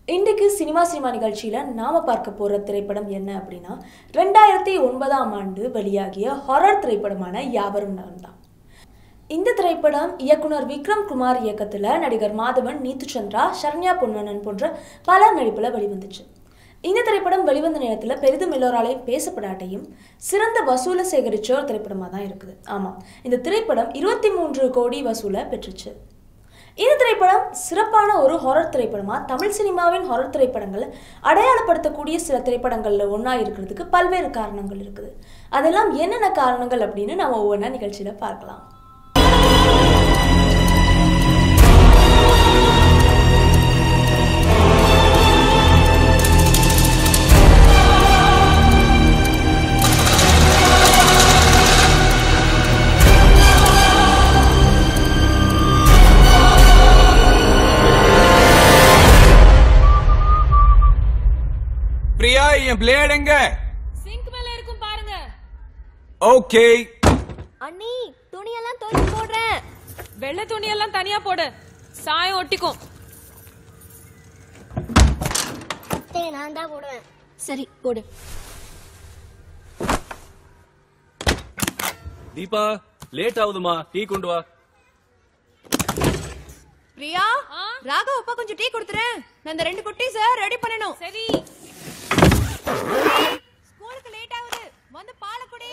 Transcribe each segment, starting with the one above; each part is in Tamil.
இன்றைக்கு சினிமா சினிமா நிகழ்ச்சியில நாம பார்க்க போற திரைப்படம் என்ன அப்படின்னா ரெண்டாயிரத்தி ஒன்பதாம் ஆண்டு வெளியாகிய ஹொரர் திரைப்படமான யாவரும் நலம்தான் இந்த திரைப்படம் இயக்குனர் விக்ரம் குமார் இயக்கத்துல நடிகர் மாதவன் நீத்து சந்திரா சரண்யா பொன்வனன் போன்ற பலர் நடிப்புல வெளிவந்துச்சு இந்த திரைப்படம் வெளிவந்த நேரத்துல பெரிதும் எல்லோராலையும் பேசப்படாட்டையும் சிறந்த வசூலை சேகரிச்ச ஒரு திரைப்படமா தான் இருக்குது ஆமா இந்த திரைப்படம் இருபத்தி மூன்று கோடி வசூலை பெற்றுச்சு இந்த திரைப்படம் சிறப்பான ஒரு ஹொரர் திரைப்படமா தமிழ் சினிமாவின் ஹொரர் திரைப்படங்கள் அடையாளப்படுத்தக்கூடிய சில திரைப்படங்கள்ல ஒன்றா இருக்கிறதுக்கு பல்வேறு காரணங்கள் இருக்குது அதெல்லாம் என்னென்ன காரணங்கள் அப்படின்னு நம்ம ஒவ்வொன்றா நிகழ்ச்சியில பார்க்கலாம் பிரியா என் பிளேட் எங்க சிங்க் மேல இருக்கும் பாருங்க ஓகே அண்ணி துணியெல்லாம் துவைச்சு போடுறேன் வெள்ளை துணி எல்லாம் தனியா போடு சாயம் ஒட்டிக்கும் சரி நான் தான் போடுவேன் சரி போடு தீபா லேட் ஆகுதுமா டீ கொண்டு வா பிரியா ராகவ் அப்பா கொஞ்சம் டீ கொடுத்துறேன் நான் இந்த ரெண்டு குட்டீஸ ரெடி பண்ணனும் சரி ஸ்கூலுக்கு லேட் ஆகுது வந்து பால குடி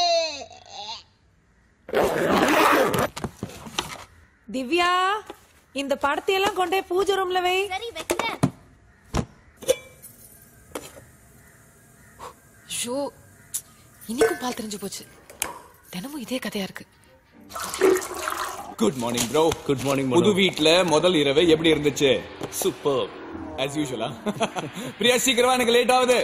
திவ்யா இந்த படத்தை எல்லாம் கொண்டே பூஜை ரூம்ல வை சரி வைக்கிறேன் ஷோ இன்னைக்கும் பால் தெரிஞ்சு போச்சு தினமும் இதே கதையா இருக்கு good morning bro good morning புது வீட்ல முதல் இரவு எப்படி இருந்துச்சு சூப்பர் ஆஸ் யூஷுவலா பிரியா சீக்கிரமா எனக்கு லேட் ஆகுது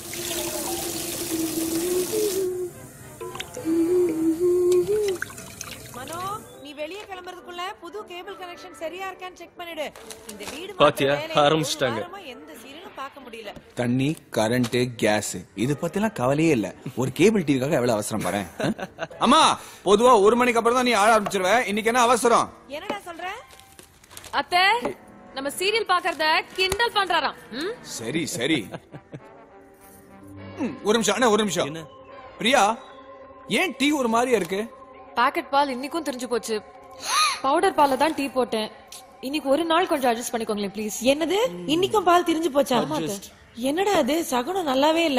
மனோ நீ வெளியே கிளம்புறதுக்குள்ள புது கேபிள் கனெக்ஷன் சரியா இருக்கான்னு செக் பண்ணிடு இந்த வீடு பாத்தியா? மாத்த வேலையை ஆரம்பிச்சிட்டாங்க. ஒரு வாரமா எந்த சீரியலும் பார்க்க முடியல தண்ணி கரண்ட் கேஸ் இது பத்திலாம் கவலையே இல்ல ஒரு கேபிள் டிவிக்காக எவ்வளவு அவசரம் பாரு அம்மா பொதுவா ஒரு மணிக்கு அப்புறம் தான் நீ ஆட ஆரம்பிச்சிருவ இன்னைக்கு என்ன அவசரம் என்னடா சொல்ற அத்தை நம்ம சீரியல் பாக்குறத கிண்டல் பண்றாராம் ம்? சரி சரி ம், ஒரு நிமிஷம் அண்ணா ஒரு நிமிஷம் என்ன? பிரியா ஏன் டீ ஒரு மாதிரியா இருக்கு பாக்கெட் பால் இன்னைக்கும் தெரிஞ்சு போச்சு பவுடர் பால்ல தான் டீ போட்டேன் இன்னைக்கு ஒரு நாள் கொஞ்சம் அட்ஜஸ்ட் பண்ணிக்கோங்களேன் ப்ளீஸ் என்னது இன்னைக்கும் பால் திரிஞ்சு போச்சா என்னடா அது சகுனம் நல்லாவே இல்ல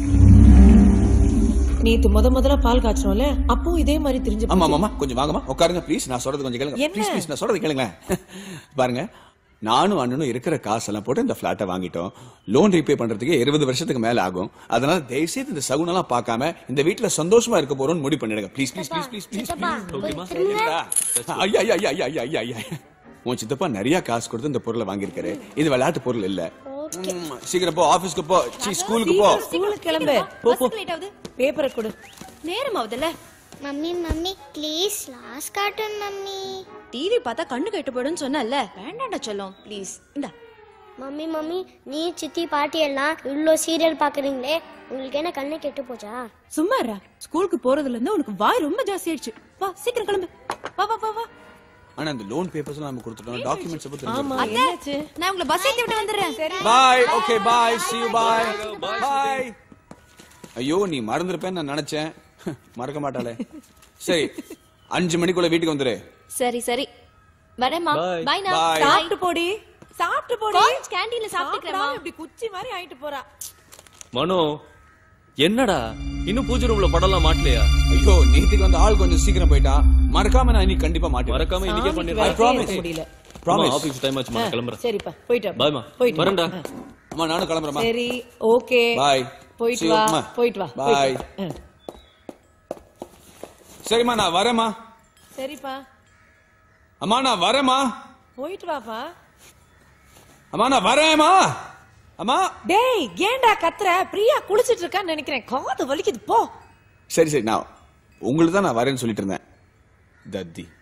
நேத்து முத முதல்ல பால் காய்ச்சணும்ல அப்பவும் இதே மாதிரி திரிஞ்சு ஆமா போச்சு. ஆமா கொஞ்சம் வாங்கம்மா உட்காருங்க ப்ளீஸ் நான் சொல்றது கொஞ்சம் கேளுங்க என்ன? ப்ளீஸ் ப்ளீஸ் நான் சொல்றது கேளுங்களேன் பாருங்க நானும் அண்ணனும் இருக்கிற காசெல்லாம் போட்டு இந்த பிளாட்டை வாங்கிட்டோம் லோன் ரீபே பண்றதுக்கு இருபது வருஷத்துக்கு மேல ஆகும் அதனால தயவுசெய்து இந்த சகுனெல்லாம் பார்க்காம இந்த வீட்ல சந்தோஷமா இருக்க போறோம்னு முடிவு பண்ணிடுங்க please please please please please சித்தப்பா, ஓகேமா? போய் திரும்புங்க. ஐயா ஐயா ஐயா ஐயா ஐயா ஐயா உன் சித்தப்பா நிறைய காசு கொடுத்து இந்த பொருளை வாங்கியிருக்காரு இது விளையாட்டு பொருள் இல்ல ம், சீக்கிரம் போ ஆபீஸ்க்கு போ சீ ஸ்கூலுக்கு போ ஸ்கூலுக்கு கிளம்பு போ போ லேட் ஆகுது பேப்பரை கொடு நேரம் ஆகுதுல்ல mummy mummy please last cartoon mummy TV பார்த்தா கண்ணு கெட்டு போயிடும்னு சொன்னல வேண்டாம்டா சொல்லும் ப்ளீஸ் இந்தா மம்மி மம்மி நீ சித்தி பாட்டி எல்லாம் இவ்ளோ சீரியல் பாக்குறீங்களே உங்களுக்கு என்ன கண்ணு கெட்டு போச்சா சும்மா இருடா ஸ்கூலுக்கு போறதுல இருந்து உனக்கு வாய் ரொம்ப ஜாஸ்தி ஆயிடுச்சு வா சீக்கிரம் கிளம்பு வா வா வா வா ஆனா இந்த லோன் பேப்பர்ஸ் எல்லாம் நம்ம கொடுத்துட்டோம் டாக்குமெண்ட்ஸ் பத்தி ஆமா தெரிஞ்சிருக்கும். என்னாச்சு நான் உங்களை பஸ் ஏத்தி விட்டு வந்துடுறேன் bye okay bye see you bye bye ஐயோ நீ மறந்துருப்பேன்னு நான் நினைச்சேன் மறக்க மாட்டாளே சரி அஞ்சு மணிக்குள்ள வீட்டுக்கு வந்துரு சரி சரி வரேம்மா Bye. பாய் Bye. நான் சாப்பிட்டு போடி சாப்பிட்டு போடி காலேஜ் கேண்டீன்ல சாப்பிட்டுக்கிறேம்மா சாப்பிடாம இப்படி குச்சி மாதிரி ஆயிட்டு போறா மனோ என்னடா இன்னும் பூஜை ரூம்ல படம்லாம் மாட்டலையா ஐயோ நேத்துக்கு வந்து ஆள் கொஞ்சம் சீக்கிரம் போயிட்டான் மறக்காம நான் இன்னைக்கு கண்டிப்பா மாட்டேன் மறக்காம இன்னைக்கே சாமிக்கு பண்ணிடுறேன் வேலையே promise. இருக்க முடியல Promise. ஆபீஸ் டைம் ஆச்சுமா நான் கிளம்புறேன் சரிப்பா போயிட்டு வா. பாய்மா போயிட்டு வா. வரேன்டா ஆ. அம்மா நானும் கிளம்புறேம்மா சரி ஓகே பாய் போயிட்டு See you, வா அம்மா. போயிட்டு வா பாய் போயிட்டு வா. ஆ. சரிம்மா நான் வரேம்மா சரிப்பா அம்மா நான் வரேம்மா போயிட்டு வாப்பா அம்மா நான் வரேம்மா அம்மா டேய் ஏன்டா கத்துற பிரியா குளிச்சிட்டு இருக்கான்னு நினைக்கிறேன் காது வலிக்குது போ சரி சரி நான் உங்களுக்கு தான் நான் வரேன்னு சொல்லிட்டு இருந்தேன் தத்தி